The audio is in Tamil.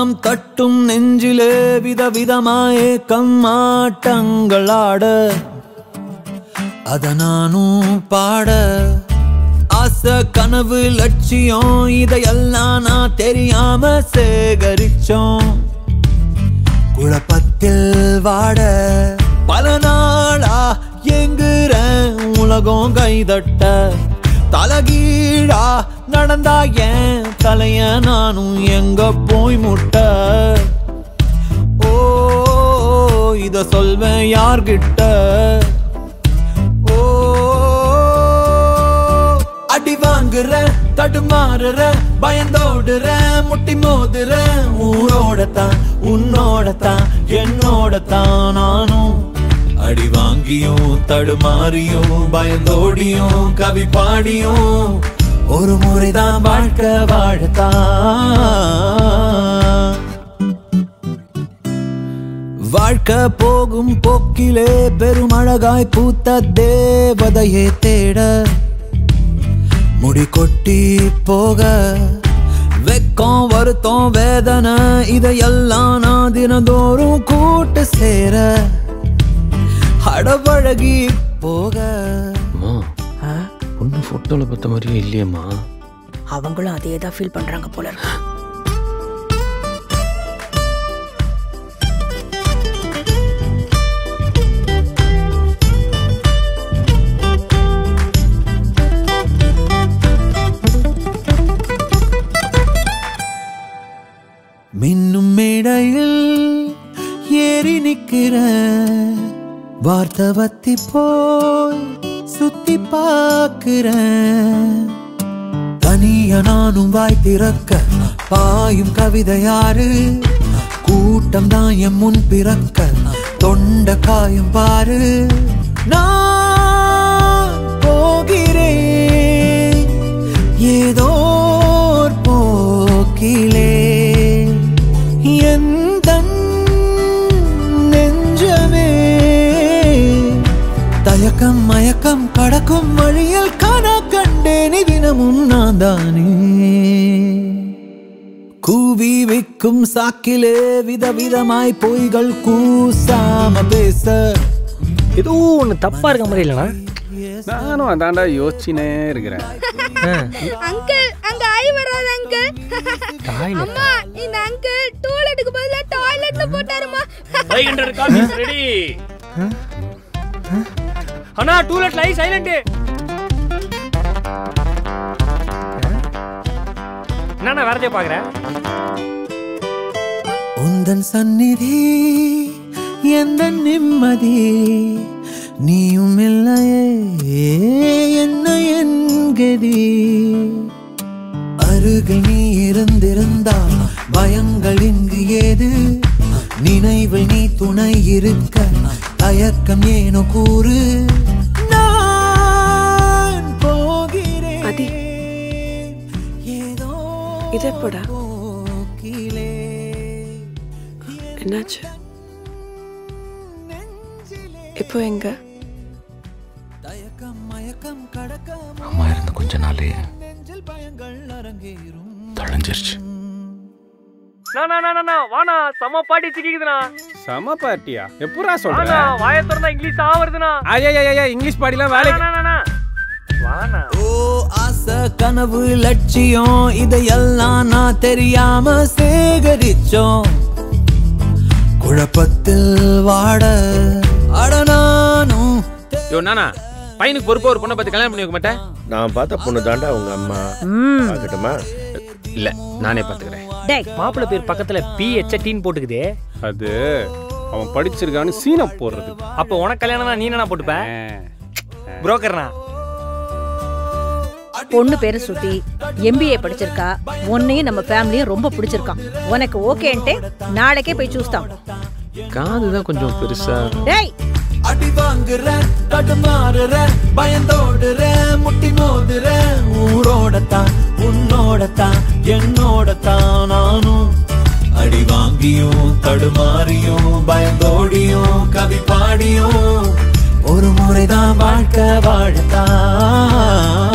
தாளம் தட்டும் நெஞ்சிலே விதவிதமாயே கம்மாட்டங்களாட அத நானும் பாட ஆசை கனவு லட்சியம் இதையெல்லாம் நான் தெரியாம சேகரிச்சோம் குழப்பத்தில் வாட பல நாளா எங்குற உலகம் கைதட்ட தலகீழா நடந்தா ஏன் தலைய நானும் எங்க போய் முட்ட ஓ இத சொல்வேன் யார்கிட்ட ஓ அடி வாங்குற தடுமாறுற பயந்தோடுற முட்டி மோதுற ஊரோடத்தான் உன்னோடத்தான் என்னோடத்தான் நானும் அடி வாங்கியும் தடுமாறியும் பயந்தோடியும் கவி பாடியும் ஒரு முறைதான் வாழ்க்கை வாழத்தான் வாழ்க்கை போகும் போக்கிலே பெருமழகாய் பூத்த தேவதையே தேட முடி கொட்டி போக வெக்கம் வருத்தம் வேதனை இதையெல்லாம் நான் தினந்தோறும் கூட்டு சேர அடபழகி போக அம்மா பொண்ணு ஃபோட்டோவில் பார்த்த மாதிரியே இல்லையம்மா அவங்களும் அதே தான் ஃபீல் பண்றாங்க போல இருக்கு மின்னும் மேடையில் ஏறி நிக்கிற வார்த்தவத்தி போய் சுத்தி பார்க்கிறேன் தனிய நானும் வாய் திறக்க பாயும் கவிதை யாரு கூட்டம் தான் என் முன் பிறக்க தொண்ட காயம் பாரு நான் போகிறேன் ஏதோ ஓர் போக்கிலே எந்தன் நெஞ்சமே தயக்கம் மயக்கம் கடக்கும் வழியில் காண கண்டேன் தினமும் நான் தானே கூவி வைக்கும் சாக்கிலே விதவிதமாய் பொய்கள் கூசாம பேச ஏதோ ஒன்று தப்பா இருக்க மாதிரி இல்லைண்ணா நானும் அதான்டா யோசிச்சுனே இருக்கிறேன் அங்கிள் அங்க ஆய் வராது அங்கிள் அம்மா இந்த அங்கிள் டூலெட்டுக்கு பதிலா டாய்லெட்ல போட்டாருமா ஃபைவ் ஹண்ட்ரட் காப்பீஸ் ரெடி அண்ணா டூலெட் லை சைலண்ட் என்னண்ணா வேறதே பாக்குறேன் உந்தன் சந்நிதி எந்த நிம்மதி நீயும் இல்லையே என்ன என்கதி அருகில் நீ இருந்திருந்தா பயங்கள் இங்கு ஏது நினைவில் நீ துணை இருக்க தயக்கம் ஏனோ கூறு நான் போகிறேன் அதி ஏதோ இது எப்படா போக்கிலே என்னாச்சு இப்போ எங்க தயக்கம் மயக்கம் கடக்க அம்மா இருந்த கொஞ்ச நாளே நெஞ்சில் பயங்கள் அரங்கேறும் தொலைஞ்சிருச்சு வாண்ணா செம பாட்டி சிக்கிக்குதுண்ணா செம பார்ட்டியா எப்படா வாண்ணா சொல்ற வாய திறந்தா இங்கிலீஷ் ஆவறதுண்ணா ஐயா இங்கிலீஷ் பாடிலாம் வேலைக்கு வாண்ணா ஓ ஆசை கனவு லட்சியம் இதையெல்லாம் நான் தெரியாம சேகரிச்சோம் குழப்பத்தில் வாட அட நானும் யோ நானா பையனுக்கு பொறுப்பா ஒரு பொண்ணை பார்த்து கல்யாணம் பண்ணி வைக்க மாட்டேன் நான் பார்த்த பொண்ணு தாண்டா உங்க அம்மா பார்க்கட்டுமா இல்ல நானே பார்த்துக்கிறேன் டேய் மாப்பிள்ளை பேர் பக்கத்துல பி எச் டீன் போட்டுக்குதே அது அவன் படிச்சிருக்கான்னு சீனை போடுறது அப்போ உனக்கு கல்யாணம் நீ என்ன போட்டுப்ப புரோக்கர்னா பொண்ணு பேரு ஸ்ருதி எம்பிஏ படிச்சிருக்கா உன்னையும் நம்ம ஃபேமிலியும் ரொம்ப பிடிச்சிருக்கான் உனக்கு ஓகேன்ட்டு நாளைக்கே போய் சூஸ்தான் காது தான் கொஞ்சம் பெருசா டேய் அடி வாங்குற தடுமாறுற பயந்தோடுற முட்டி மோதுற ஊரோடத்தான் உன்னோடத்தான் என்னோடத்தான் நானும் அடி வாங்கியும் தடுமாறியும் பயந்தோடியும் கவி பாடியும் ஒரு முறைதான் வாழ்க்கை வாழத்தான்